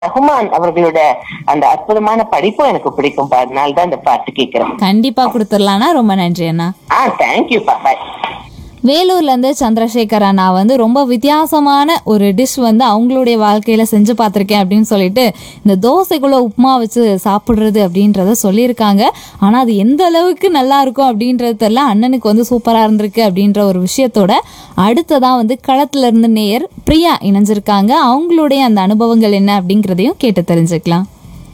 ரஹ்மான் அவர்களோட அந்த அற்புதமான படிப்பும் எனக்கு பிடிக்கும் அதனால தான் இந்த பாட்டு கேட்கிறேன் கண்டிப்பா கொடுத்துடலாம்னா ரொம்ப நன்றி அண்ணா ஆ தேங்க்யூப்பா பாய் வேலூர்ல இருந்து சந்திரசேகர் அண்ணா வந்து ரொம்ப வித்தியாசமான ஒரு டிஷ் வந்து அவங்களுடைய வாழ்க்கையில செஞ்சு பார்த்திருக்கேன் அப்படின்னு சொல்லிட்டு இந்த தோசைக்குள்ள உப்புமா வச்சு சாப்பிடுறது அப்படின்றத சொல்லியிருக்காங்க ஆனா அது எந்த அளவுக்கு நல்லா இருக்கும் அப்படின்றது தெரியல அண்ணனுக்கு வந்து சூப்பரா இருந்திருக்கு அப்படின்ற ஒரு விஷயத்தோட அடுத்ததான் வந்து களத்துல இருந்து நேயர் பிரியா இணைஞ்சிருக்காங்க அவங்களுடைய அந்த அனுபவங்கள் என்ன அப்படிங்கிறதையும் கேட்டு தெரிஞ்சுக்கலாம்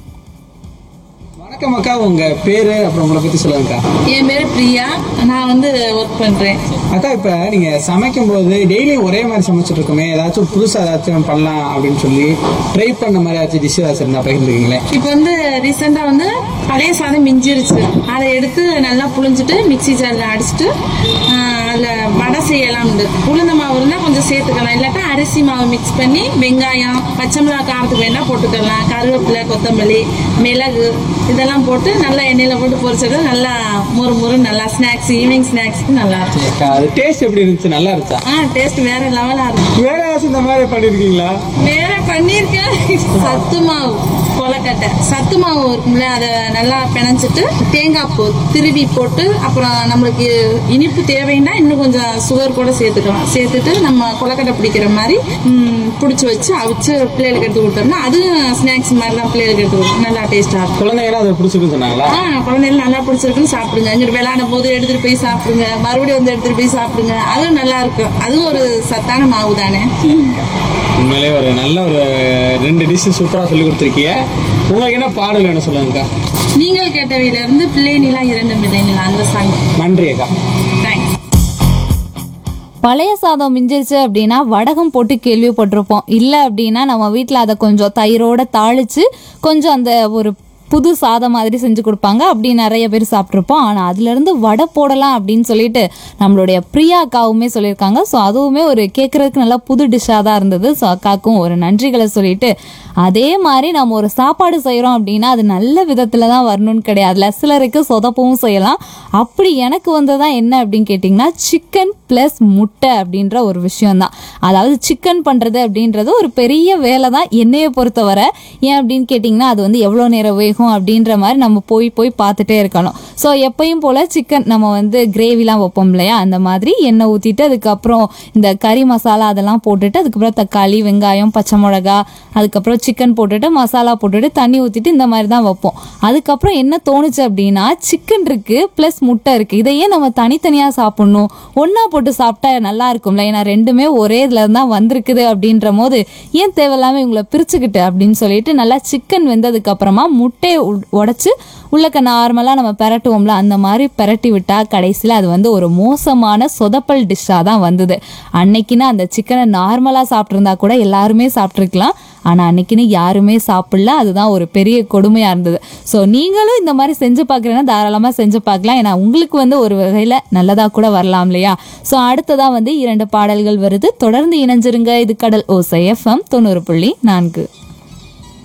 வணக்கம் அக்கா உங்க பேரு அப்புறம் உங்களை பத்தி சொல்லுங்கக்கா என் பேரு பிரியா நான் வந்து ஒர்க் பண்றேன் அக்கா இப்ப நீங்க சமைக்கும் போது டெய்லி ஒரே மாதிரி சமைச்சிட்டு இருக்கோமே ஏதாச்சும் புதுசா ஏதாச்சும் பண்ணலாம் அப்படின்னு சொல்லி ட்ரை பண்ண மாதிரி ஏதாச்சும் டிஷ் ஏதாச்சும் இருந்தா பகிர்ந்துருக்கீங்களே இப்போ வந்து ரீசெண்டா வந்து பழைய சாதம் மிஞ்சிருச்சு அதை எடுத்து நல்லா புழிஞ்சிட்டு மிக்ஸி ஜார்ல அடிச்சுட்டு ஆஹ், அதுல வடை செய்யலாம் உளுந்த மாவு இருந்தா கொஞ்சம் சேர்த்துக்கலாம் இல்லாட்டா அரிசி மாவு மிக்ஸ் பண்ணி வெங்காயம் பச்சை மிளகாய் காரத்துக்கு வேணா போட்டுக்கலாம் கருவேப்பிலை கொத்தமல்லி மிளகு இதெல்லாம் போட்டு நல்லா எண்ணெயில போட்டு பொரிச்சது நல்லா முறு முறு நல்லா ஸ்நாக்ஸ் ஈவினிங் ஸ்நாக்ஸ்க்கு நல்லா இருக்கும் அக்கா அது டேஸ்ட் எப்படி இருந்துச்சு நல்லா இருந்துச்சா ஆ டேஸ்ட் வேற லெவலா இருக்கும் வேற ஏதாச்சும் இந்த மாதிரி பண்ணிருக்கீங்களா வேற பண்ணிருக்கேன் சத்து மாவு கொலக்கட்டை சத்து மாவு இருக்கும்ல அதை நல்லா பிணைஞ்சிட்டு தேங்காய் பூ திருவி போட்டு அப்புறம் நம்மளுக்கு இனிப்பு தேவைன்னா இன்னும் கொஞ்சம் சுகர் கூட சேர்த்துக்கலாம் சேர்த்துட்டு நம்ம கொலக்கட்டை பிடிக்கிற மாதிரி ம், பிடிச்சி வச்சு அவிச்சு பிள்ளைகளுக்கு எடுத்து கொடுத்தோம்னா அதுவும் ஸ்நாக்ஸ் மாதிரி தான் பிள்ளைகளுக்கு எடுத்து கொடுக்கும் நல்லா டேஸ்டா இருக்கும் குழந்தைங்களாம் அதை பிடிச்சிருக்குன்னு சொன்னாங்களா ஆ குழந்தைகள் நல்லா பிடிச்சிருக்குன்னு சாப்பிடுங்க இங்கிட்டு விளையாடும் போது எடுத்துட்டு போய் சாப்பிடுங்க மறுபடியும் வந்து எடுத்துட்டு போய் சாப்பிடுங்க அதுவும் நல்லா இருக்கும் அதுவும் ஒரு சத்தான மாவு தானே உண்மையிலே ஒரு நல்ல ஒரு ரெண்டு டிஷ் சூப்பரா சொல்லி கொடுத்துருக்கீங்க உங்களுக்கு என்ன பாடல் வேணும் சொல்லுங்கக்கா நீங்கள் கேட்டவையில இருந்து பிள்ளை நிலா இரண்டு மிதை நிலா அந்த சாங் நன்றி அக்கா தேங்க்ஸ் பழைய சாதம் மிஞ்சிருச்சு அப்படின்னா வடகம் போட்டு கேள்விப்பட்டிருப்போம் இல்லை அப்படின்னா நம்ம வீட்டில் அதை கொஞ்சம் தயிரோட தாளிச்சு கொஞ்சம் அந்த ஒரு புது சாதம் மாதிரி செஞ்சு கொடுப்பாங்க அப்படி நிறைய பேர் சாப்பிட்ருப்போம் ஆனால் அதுலேருந்து வடை போடலாம் அப்படின்னு சொல்லிட்டு நம்மளுடைய பிரியா அக்காவுமே சொல்லியிருக்காங்க ஸோ அதுவுமே ஒரு கேட்குறதுக்கு நல்லா புது டிஷ்ஷாக தான் இருந்தது ஸோ அக்காவுக்கும் ஒரு நன்றிகளை சொல்லிட்டு அதே மாதிரி நம்ம ஒரு சாப்பாடு செய்கிறோம் அப்படின்னா அது நல்ல விதத்தில் தான் வரணும்னு கிடையாதுல சிலருக்கு சொதப்பவும் செய்யலாம் அப்படி எனக்கு வந்ததான் என்ன அப்படின்னு கேட்டிங்கன்னா சிக்கன் ப்ளஸ் முட்டை அப்படின்ற ஒரு விஷயம்தான் அதாவது சிக்கன் பண்ணுறது அப்படின்றது ஒரு பெரிய வேலை தான் என்னையை பொறுத்தவரை ஏன் அப்படின்னு கேட்டிங்கன்னா அது வந்து எவ்வளோ நேரம் வேகும் அப்படின்ற மாதிரி நம்ம போய் போய் பார்த்துட்டே இருக்கணும் ஸோ எப்பயும் போல் சிக்கன் நம்ம வந்து கிரேவிலாம் வைப்போம் இல்லையா அந்த மாதிரி எண்ணெய் ஊற்றிட்டு அதுக்கப்புறம் இந்த கறி மசாலா அதெல்லாம் போட்டுட்டு அதுக்கப்புறம் தக்காளி வெங்காயம் பச்சை மிளகா அதுக்கப்புறம் சிக்கன் போட்டுட்டு மசாலா போட்டுட்டு தண்ணி ஊற்றிட்டு இந்த மாதிரி தான் வைப்போம் அதுக்கப்புறம் என்ன தோணுச்சு அப்படின்னா சிக்கன் இருக்கு ப்ளஸ் முட்டை இருக்கு இதையே நம்ம தனித்தனியாக சாப்பிடணும் ஒன்றா போட்டு சாப்பிட்டா நல்லா இருக்கும்ல ஏன்னா ரெண்டுமே ஒரே இதில் தான் வந்திருக்குது அப்படின்ற போது ஏன் தேவையில்லாமல் இவங்களை பிரிச்சுக்கிட்டு அப்படின்னு சொல்லிட்டு நல்லா சிக்கன் வெந்ததுக்கு அப்புறமா முட்டையை உடச்சி உள்ளக்க நார்மலாக நம்ம பெரட்டுவோம்ல அந்த மாதிரி பெரட்டி விட்டா கடைசியில் அது வந்து ஒரு மோசமான சொதப்பல் டிஷ்ஷாக தான் வந்தது அன்னைக்குன்னு அந்த சிக்கனை நார்மலாக சாப்பிட்ருந்தா கூட எல்லாருமே சாப்பிட்ருக்கலாம் ஆனால் அன்னைக்குன்னு யாருமே சாப்பிடல அதுதான் ஒரு பெரிய கொடுமையாக இருந்தது ஸோ நீங்களும் இந்த மாதிரி செஞ்சு பார்க்குறீங்கன்னா தாராளமாக செஞ்சு பார்க்கலாம் ஏன்னா உங்களுக்கு வந்து ஒரு வகையில் நல்லதாக கூட வரலாம் இல்லையா ஸோ அடுத்ததாக வந்து இரண்டு பாடல்கள் வருது தொடர்ந்து இணைஞ்சிருங்க இது கடல் ஓசை எஃப்எம் தொண்ணூறு புள்ளி நான்கு